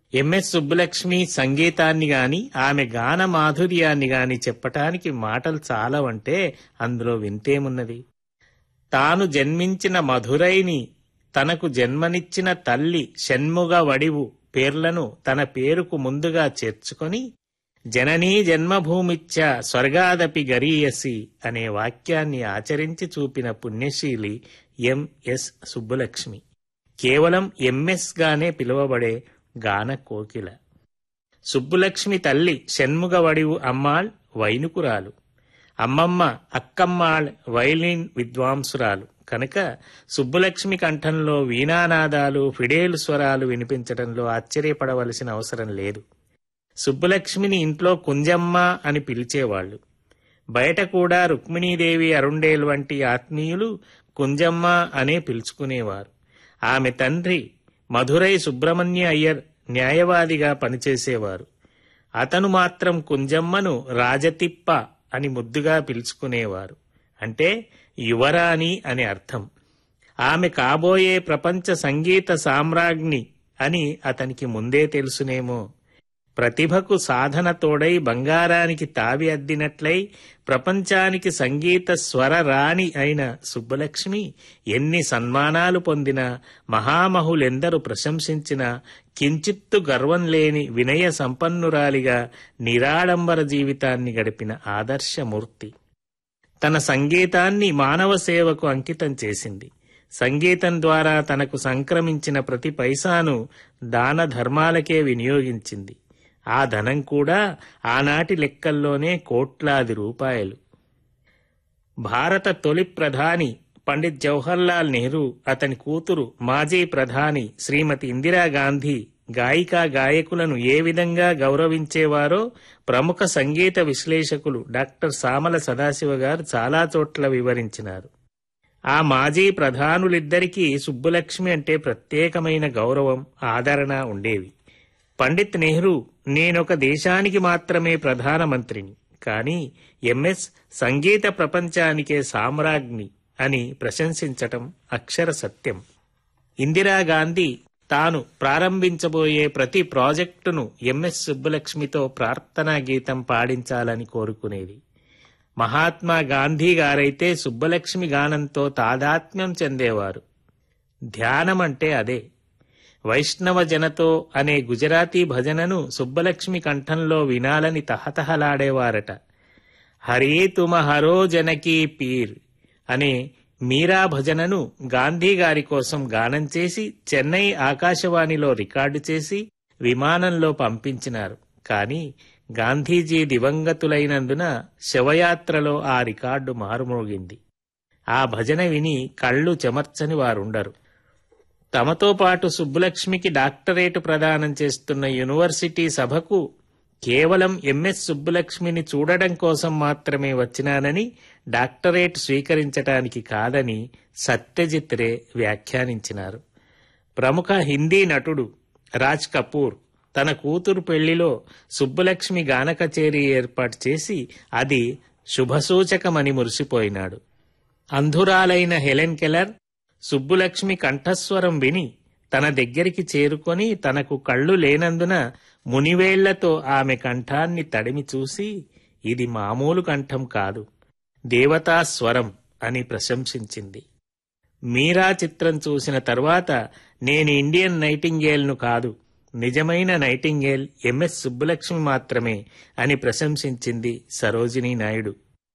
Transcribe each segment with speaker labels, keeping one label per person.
Speaker 1: MS Subbalakshmi సంగీతాన్ని గాని ఆమె గాన మాధుర్యాన్ని గాని చెప్పటానికి మాటలు చాలవంటే అందులో వింతేమున్నది తాను జన్మించిన మధురైని తనకు జన్మనిచ్చిన తల్లి షణ్ముగ వడివు పేర్లను తన పేరుకు ముందుగా చేర్చుకొని జననీ జన్మభూమిచ్చ స్వర్గాదపి గరీయసి అనే వాక్యాన్ని ఆచరించి చూపిన పుణ్యశీలి ఎంఎస్ సుబ్బలక్ష్మి కేవలం ఎంఎస్ గానే పిలువబడే గాన కోకిల సుబ్బులక్ష్మి తల్లి షణ్ముగవడివు అమ్మాళ్ వైనుకురాలు అమ్మమ్మ అక్కమ్మాళ్ వైలిన్ విద్వాంసురాలు కనుక సుబ్బులక్ష్మి కంఠంలో వీణానాదాలు ఫిడేలు స్వరాలు వినిపించడంలో ఆశ్చర్యపడవలసిన అవసరం లేదు సుబ్బులక్ష్మిని ఇంట్లో కుంజమ్మ అని పిలిచేవాళ్లు బయట కూడా రుక్మిణీదేవి అరుండేల్ వంటి ఆత్మీయులు కుంజమ్మ అనే పిలుచుకునేవారు ఆమె తండ్రి మధురై సుబ్రహ్మణ్య అయ్యర్ న్యాయవాదిగా పనిచేసేవారు అతను మాత్రం కుంజమ్మను రాజతిప్ప అని ముద్దుగా పిలుచుకునేవారు అంటే యువరాణి అని అర్థం ఆమె కాబోయే ప్రపంచ సంగీత సామ్రాజ్ఞి అని అతనికి ముందే తెలుసునేమో ప్రతిభకు సాధన తోడై బంగారానికి తావి అద్దినట్లై ప్రపంచానికి సంగీత స్వర రాణి అయిన సుబ్బలక్ష్మి ఎన్ని సన్మానాలు పొందినా మహామహులెందరూ ప్రశంసించిన కించిత్తు గర్వం లేని వినయ సంపన్నురాలిగా నిరాడంబర జీవితాన్ని గడిపిన ఆదర్శమూర్తి తన సంగీతాన్ని మానవ సేవకు అంకితం చేసింది సంగీతం ద్వారా తనకు సంక్రమించిన ప్రతి పైసాను దాన ధర్మాలకే వినియోగించింది ఆ ధనం కూడా ఆనాటి లెక్కల్లోనే కోట్లాది రూపాయలు భారత తొలి ప్రధాని పండిత్ జవహర్లాల్ నెహ్రూ అతని కూతురు మాజీ ప్రధాని శ్రీమతి ఇందిరాగాంధీ గాయికా గాయకులను ఏ విధంగా గౌరవించేవారో ప్రముఖ సంగీత విశ్లేషకులు డాక్టర్ సామల సదాశివ గారు చాలా చోట్ల వివరించినారు ఆ మాజీ ప్రధానులిద్దరికీ సుబ్బులక్ష్మి అంటే ప్రత్యేకమైన గౌరవం ఆదరణ ఉండేవి పండిత్ నెహ్రూ నేనొక దేశానికి మాత్రమే ప్రధానమంత్రిని కానీ ఎంఎస్ సంగీత ప్రపంచానికే సామ్రాజ్ఞి అని ప్రశంసించటం అక్షర సత్యం ఇందిరాగాంధీ తాను ప్రారంభించబోయే ప్రతి ప్రాజెక్టును ఎంఎస్ సుబ్బలక్ష్మితో ప్రార్థనా గీతం పాడించాలని కోరుకునేది మహాత్మా గాంధీ గారైతే సుబ్బలక్ష్మి గానంతో తాదాత్మ్యం చెందేవారు ధ్యానమంటే అదే వైష్ణవ జనతో అనే గుజరాతీ భజనను సుబ్బలక్ష్మి కంఠంలో వినాలని తహతహలాడేవారట హరే తుమ హరో జనకీ పీర్ అనే మీరా భజనను గాంధీ గారి కోసం గానం చేసి చెన్నై ఆకాశవాణిలో రికార్డు చేసి విమానంలో పంపించినారు కానీ గాంధీజీ దివంగతులైనందున శవయాత్రలో ఆ రికార్డు మారుమోగింది ఆ భజన విని కళ్ళు చెమర్చని వారుండరు తమతో పాటు సుబ్బులక్ష్మికి డాక్టరేటు ప్రదానం చేస్తున్న యూనివర్సిటీ సభకు కేవలం ఎంఎస్ సుబ్బులక్ష్మిని చూడడం కోసం మాత్రమే వచ్చినానని డాక్టరేట్ స్వీకరించటానికి కాదని సత్యజిత్ రే వ్యాఖ్యానించినారు ప్రముఖ హిందీ నటుడు రాజ్ కపూర్ తన కూతురు పెళ్లిలో సుబ్బులక్ష్మి గాన కచేరీ ఏర్పాటు చేసి అది శుభసూచకమని మురిసిపోయినాడు అంధురాలైన హెలెన్ కెలర్ సుబ్బులక్ష్మి కంఠస్వరం విని తన దగ్గరికి చేరుకొని తనకు కళ్ళు లేనందున మునివేళ్లతో ఆమె కంఠాన్ని తడిమి చూసి ఇది మామూలు కంఠం కాదు దేవతా స్వరం అని ప్రశంసించింది మీరా చిత్రం చూసిన తర్వాత నేను ఇండియన్ నైటింగేల్ను కాదు నిజమైన నైటింగేల్ ఎంఎస్ సుబ్బులక్ష్మి మాత్రమే అని ప్రశంసించింది సరోజినీ నాయుడు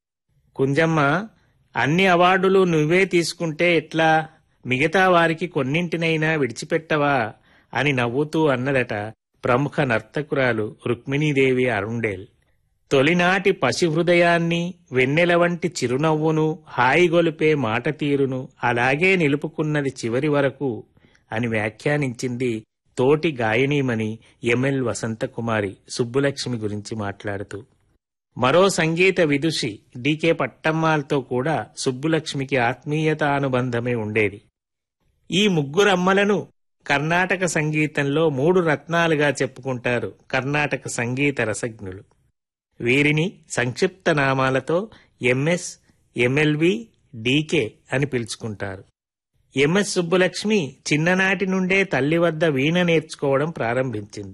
Speaker 1: కుంజమ్మ అన్ని అవార్డులు నువ్వే తీసుకుంటే ఎట్లా మిగతా వారికి కొన్నింటినైనా విడిచిపెట్టవా అని నవ్వుతూ అన్నదట ప్రముఖ నర్తకురాలు రుక్మిణీదేవి అరుండేల్ తొలినాటి పసి హృదయాన్ని వెన్నెల వంటి చిరునవ్వును హాయిగొలిపే మాట తీరును అలాగే నిలుపుకున్నది చివరి వరకు అని వ్యాఖ్యానించింది తోటి గాయనీమణి ఎంఎల్ వసంతకుమారి సుబ్బులక్ష్మి గురించి మాట్లాడుతూ మరో సంగీత విదుషి డికే పట్టమ్మాల్తో కూడా సుబ్బులక్ష్మికి ఆత్మీయత అనుబంధమే ఉండేది ఈ ముగ్గురమ్మలను కర్ణాటక సంగీతంలో మూడు రత్నాలుగా చెప్పుకుంటారు కర్ణాటక సంగీత రసజ్ఞులు వీరిని సంక్షిప్త నామాలతో ఎంఎస్ ఎంఎల్వి డీకే అని పిలుచుకుంటారు ఎంఎస్ సుబ్బులక్ష్మి చిన్ననాటి నుండే తల్లి వద్ద వీణ నేర్చుకోవడం ప్రారంభించింది